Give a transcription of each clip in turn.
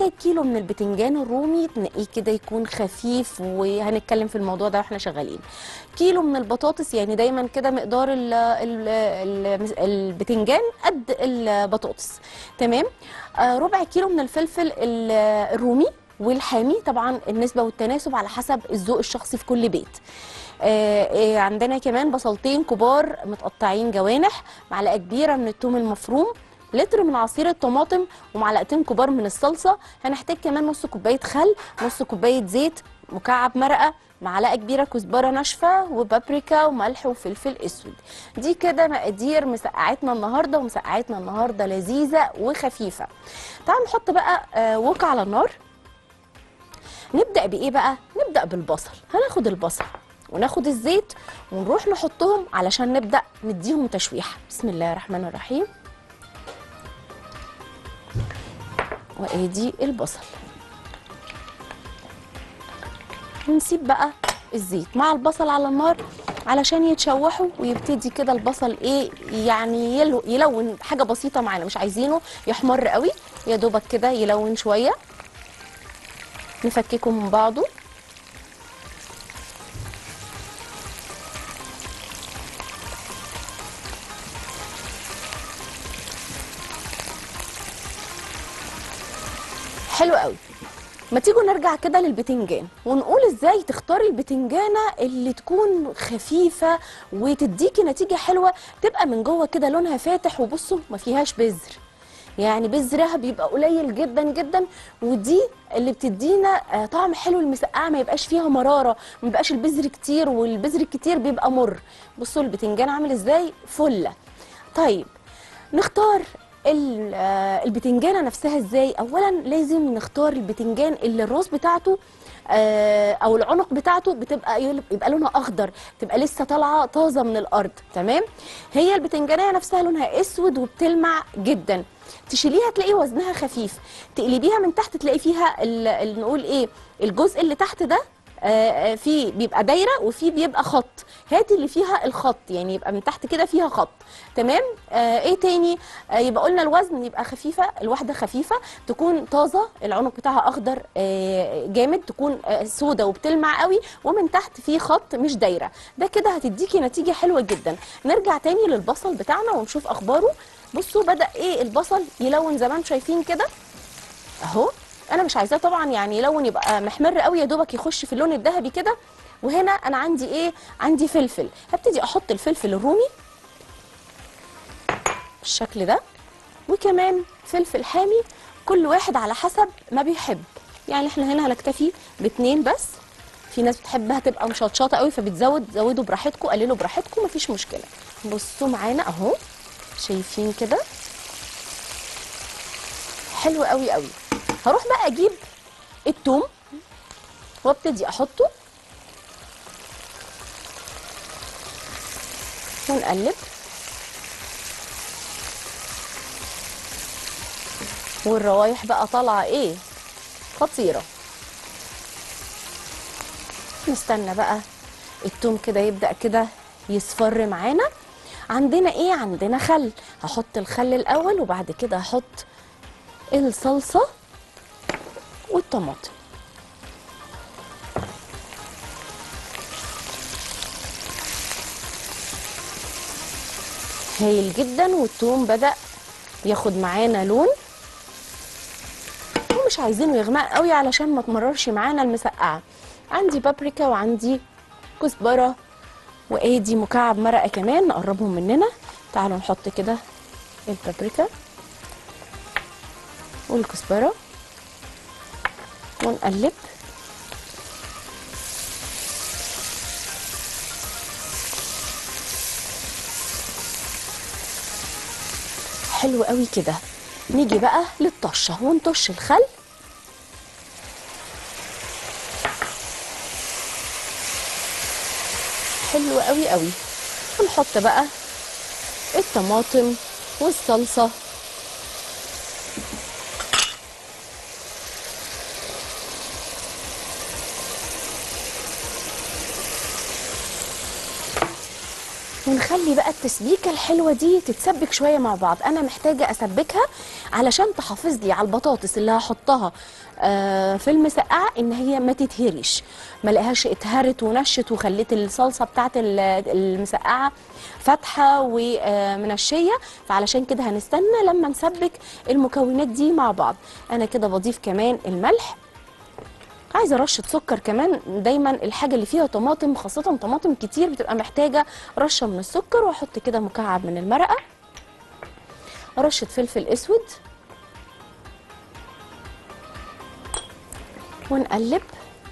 هنحتاج كيلو من البتنجان الرومي تنقيه كده يكون خفيف وهنتكلم في الموضوع ده واحنا شغالين كيلو من البطاطس يعني دايما كده مقدار ال ال ال البتنجان قد البطاطس تمام آه ربع كيلو من الفلفل ال- الرومي والحامي طبعا النسبه والتناسب على حسب الذوق الشخصي في كل بيت آه، آه، عندنا كمان بصلتين كبار متقطعين جوانح معلقه كبيره من الثوم المفروم لتر من عصير الطماطم ومعلقتين كبار من الصلصه هنحتاج كمان نص كوبايه خل نص كوبايه زيت مكعب مرقه معلقه كبيره كزبره ناشفه وبابريكا وملح وفلفل اسود دي كده مقادير مسقعتنا النهارده ومسقعتنا النهارده لذيذه وخفيفه تعالوا نحط بقى آه، وك على النار نبدا بايه بقى نبدا بالبصل هناخد البصل وناخد الزيت ونروح نحطهم علشان نبدا نديهم تشويحه بسم الله الرحمن الرحيم وادي البصل ونسيب بقى الزيت مع البصل على النار علشان يتشوحوا ويبتدي كده البصل ايه يعني يلو يلون حاجه بسيطه معانا مش عايزينه يحمر قوي يا دوبك كده يلون شويه نفككه من بعضه حلو قوي ما تيجوا نرجع كده للبتنجان ونقول ازاي تختاري البتنجانه اللي تكون خفيفه وتديكي نتيجه حلوه تبقى من جوه كده لونها فاتح وبصوا ما فيهاش بذر يعني بذرها بيبقى قليل جدا جدا ودي اللي بتدينا آه، طعم حلو المسقعه ما يبقاش فيها مراره ما يبقاش البذر كتير والبذر الكتير بيبقى مر بصوا البتنجان عامل ازاي فله طيب نختار ال- آه، البتنجانه نفسها ازاي اولا لازم نختار البتنجان اللي الراس بتاعته آه، او العنق بتاعته بتبقى يل- يبقى لونها اخضر تبقى لسه طالعه طازه من الارض تمام هي البتنجانيه نفسها لونها اسود وبتلمع جدا تشيليها تلاقي وزنها خفيف تقلبيها من تحت تلاقي فيها ال- ال- نقول ايه الجزء اللي تحت ده آه، آه، في بيبقى دايره وفي بيبقى خط هاتي اللي فيها الخط يعني يبقى من تحت كده فيها خط تمام آه ايه تاني آه يبقى قلنا الوزن يبقى خفيفه الواحده خفيفه تكون طازه العنق بتاعها اخضر آه جامد تكون آه سودة وبتلمع قوي ومن تحت في خط مش دايره ده كده هتديكي نتيجه حلوه جدا نرجع تاني للبصل بتاعنا ونشوف اخباره بصوا بدا ايه البصل يلون زي ما انتم شايفين كده اهو انا مش عايزاه طبعا يعني يلون يبقى محمر قوي يا دوبك يخش في اللون الذهبي كده وهنا انا عندي ايه عندي فلفل هبتدي احط الفلفل الرومي بالشكل ده وكمان فلفل حامي كل واحد على حسب ما بيحب يعني احنا هنا هنكتفي باتنين بس في ناس بتحبها تبقى مشطشطه قوي فبتزود زودوا براحتكم قللوا براحتكم مفيش مشكله بصوا معانا اهو شايفين كده حلو قوي قوي هروح بقى اجيب التوم وابتدي احطه ونقلب والروايح بقى طالعه ايه خطيره نستنى بقى التوم كده يبدا كده يصفر معانا عندنا ايه عندنا خل هحط الخل الاول وبعد كده هحط الصلصه والطماطم هايل جدا والثوم بدا ياخد معانا لون ومش عايزينه يغمق قوي علشان ما تمررش معانا المسقعه عندي بابريكا وعندي كزبره وادي مكعب مرقه كمان نقربهم مننا تعالوا نحط كده البابريكا والكزبره ونقلب حلو قوي كده نيجي بقى للطشه ونطش الخل حلو قوي قوي ونحط بقى الطماطم والصلصه ونخلي بقى التسبيكه الحلوه دي تتسبك شويه مع بعض انا محتاجه اسبكها علشان تحافظ لي على البطاطس اللي هحطها آه، في المسقعه ان هي ما تتهريش ما لقاهاش اتهرت ونشت وخليت الصلصه بتاعت ال- المسقعه فاتحه ومنشيه فعلشان كده هنستنى لما نسبك المكونات دي مع بعض انا كده بضيف كمان الملح عايزه رشه سكر كمان دايما الحاجه اللي فيها طماطم خاصه طماطم كتير بتبقى محتاجه رشه من السكر واحط كده مكعب من المرقه رشه فلفل اسود ونقلب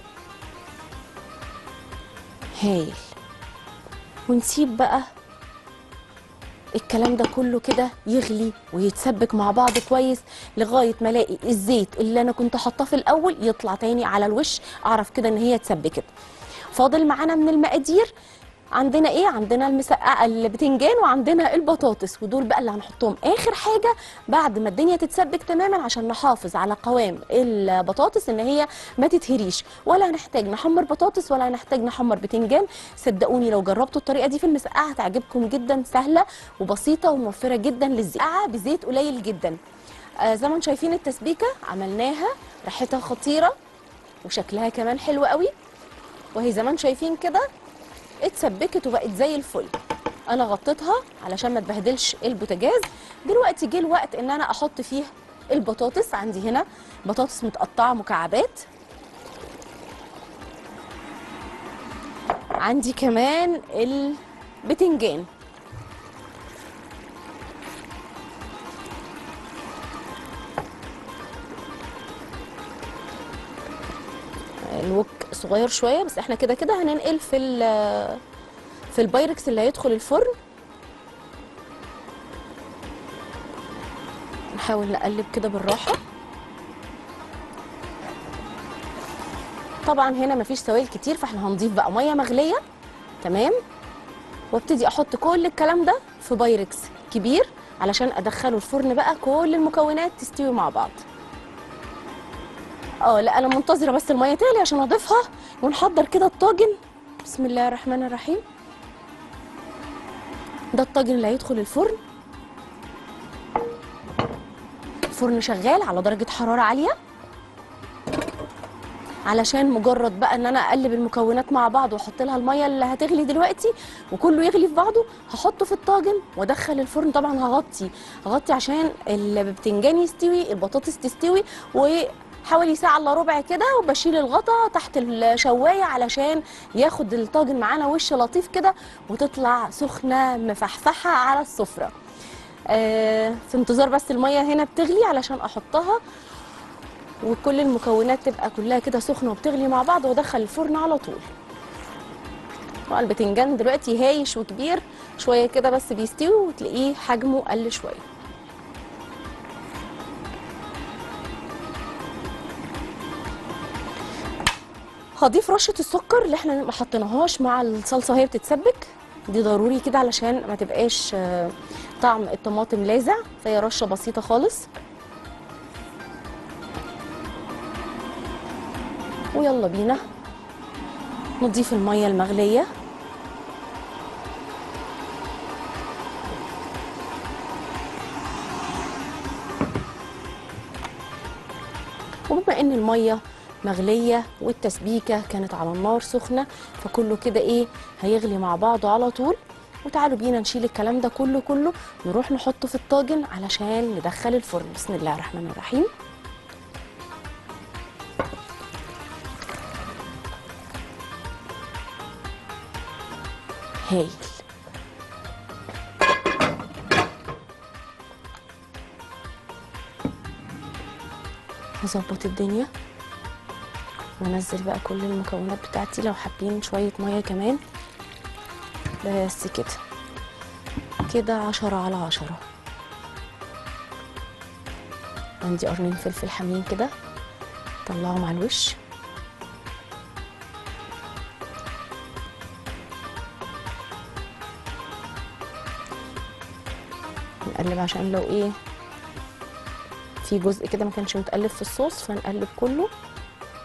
هايل ونسيب بقى الكلام ده كله كده يغلي ويتسبك مع بعض كويس لغايه ما الاقي الزيت اللي انا كنت حاطاه في الاول يطلع تاني على الوش اعرف كده ان هي اتسبكت فاضل معانا من المقادير عندنا ايه عندنا المسقعه البتنجان وعندنا البطاطس ودول بقى اللي هنحطهم اخر حاجه بعد ما الدنيا تتسبك تماما عشان نحافظ على قوام البطاطس ان هي ما تتهريش ولا هنحتاج نحمر بطاطس ولا هنحتاج نحمر بتنجان صدقوني لو جربتوا الطريقه دي في المسقعه هتعجبكم جدا سهله وبسيطه وموفره جدا للزيت مسقعة بزيت قليل جدا آه زي ما انتم شايفين التسبيكه عملناها ريحتها خطيره وشكلها كمان حلو قوي وهي زي ما انتم شايفين كده اتسبكت وبقت زي الفل انا غطيتها علشان ما تبهدلش البوتاجاز دلوقتي جه الوقت ان انا احط فيه البطاطس عندي هنا بطاطس متقطعه مكعبات عندي كمان البتنجان الوك صغير شويه بس احنا كده كده هننقل في ال- في البايركس اللي هيدخل الفرن نحاول نقلب كده بالراحه طبعا هنا مفيش سوائل كتير فاحنا هنضيف بقى ميه مغليه تمام وابتدي احط كل الكلام ده في بايركس كبير علشان ادخله الفرن بقى كل المكونات تستوي مع بعض اه لا انا منتظره بس الميه تغلي عشان اضيفها ونحضر كده الطاجن بسم الله الرحمن الرحيم ده الطاجن اللي هيدخل الفرن الفرن شغال على درجه حراره عاليه علشان مجرد بقى ان انا اقلب المكونات مع بعض واحط لها الميه اللي هتغلي دلوقتي وكله يغلي في بعضه هحطه في الطاجن وادخل الفرن طبعا هغطي هغطي عشان البتنجان يستوي البطاطس تستوي وحوالي ساعه الا ربع كده وبشيل الغطا تحت الشوايه علشان ياخد الطاجن معانا وش لطيف كده وتطلع سخنه مفحفحه على السفره آه في انتظار بس الميه هنا بتغلي علشان احطها وكل المكونات تبقى كلها كده سخنه وبتغلي مع بعض وادخل الفرن على طول طبعا البتنجان دلوقتي هايش وكبير شويه كده بس بيستوي وتلاقيه حجمه قل شويه هضيف رشه السكر اللي احنا ما حطيناهاش مع الصلصه وهي بتتسبك دي ضروري كده علشان ما تبقاش آه، طعم الطماطم لاذع فهي رشه بسيطه خالص ويلا بينا نضيف الميه المغليه وبما ان الميه مغليه والتسبيكه كانت على النار سخنه فكله كده ايه هيغلي مع بعضه على طول وتعالوا بينا نشيل الكلام ده كله كله نروح نحطه في الطاجن علشان ندخل الفرن بسم الله الرحمن الرحيم هايل هظبط الدنيا وانزل بقى كل المكونات بتاعتي لو حابين شوية مية كمان بس كده كده عشرة على عشرة عندي قرنين فلفل حامين كده طلعهم على الوش نقلب عشان لو ايه في جزء كده ما كانش متقلب في الصوص فنقلب كله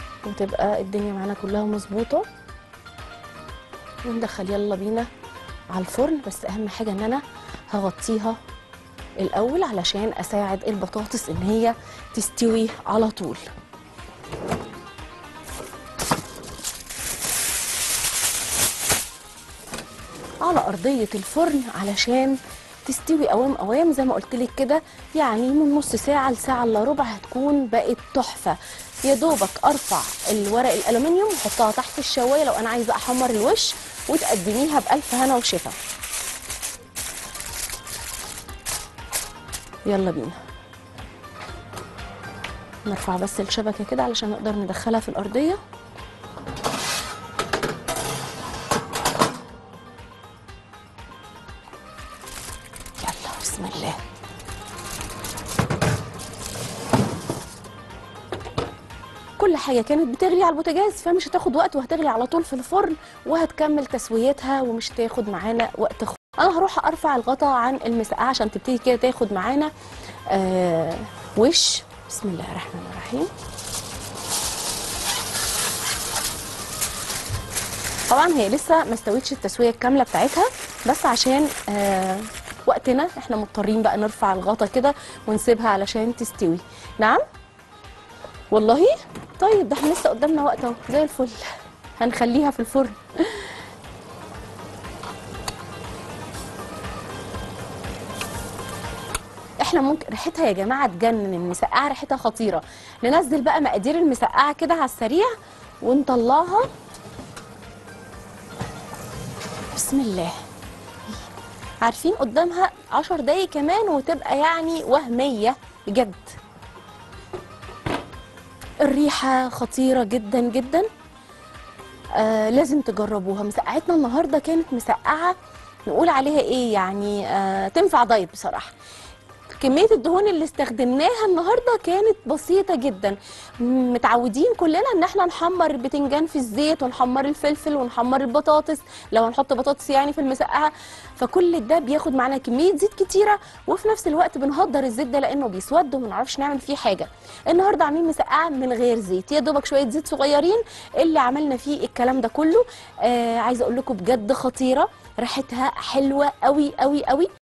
وتبقى الدنيا معانا كلها مظبوطه وندخل يلا بينا على الفرن بس اهم حاجه ان انا هغطيها الاول علشان اساعد البطاطس ان هي تستوي على طول على ارضيه الفرن علشان تستوي قوام قوام زي ما قلت لك كده يعني من نص ساعه لساعه الا ربع هتكون بقت تحفه يا دوبك ارفع الورق الالومنيوم واحطها تحت الشوايه لو انا عايزه احمر الوش وتقدميها بالف هنا وشفا يلا بينا نرفع بس الشبكه كده علشان نقدر ندخلها في الارضيه يلا بسم الله كل حاجة كانت بتغلي على البوتاجاز فمش هتاخد وقت وهتغلي على طول في الفرن وهتكمل تسويتها ومش تاخد معانا وقت خالص انا هروح ارفع الغطا عن المسقعة عشان تبتدي كده تاخد معانا آه وش بسم الله الرحمن الرحيم طبعا هي لسه ما استوتش التسويه الكامله بتاعتها بس عشان آه وقتنا احنا مضطرين بقى نرفع الغطا كده ونسيبها علشان تستوي نعم والله طيب ده احنا لسه قدامنا وقت اهو زي الفل هنخليها في الفرن احنا ممكن ريحتها يا جماعه تجنن المسقعه ريحتها خطيره ننزل بقى مقادير المسقعه كده على السريع ونطلعها بسم الله عارفين قدامها عشر دقايق كمان وتبقى يعني وهمية بجد الريحة خطيرة جدا جدا آه لازم تجربوها مسقعتنا النهاردة كانت مسقعة نقول عليها ايه يعني آه تنفع دايت بصراحة كمية الدهون اللي استخدمناها النهاردة كانت بسيطة جدا م- متعودين كلنا ان احنا نحمر البتنجان في الزيت ونحمر الفلفل ونحمر البطاطس لو هنحط بطاطس يعني في المسقعة فكل ده بياخد معانا كمية زيت كتيرة وفي نفس الوقت بنهدر الزيت ده لانه بيسود وما نعرفش نعمل فيه حاجة النهاردة عاملين مسقعة من غير زيت يا دوبك شوية زيت صغيرين اللي عملنا فيه الكلام ده كله آه عايزة اقول لكم بجد خطيرة ريحتها حلوة قوي قوي قوي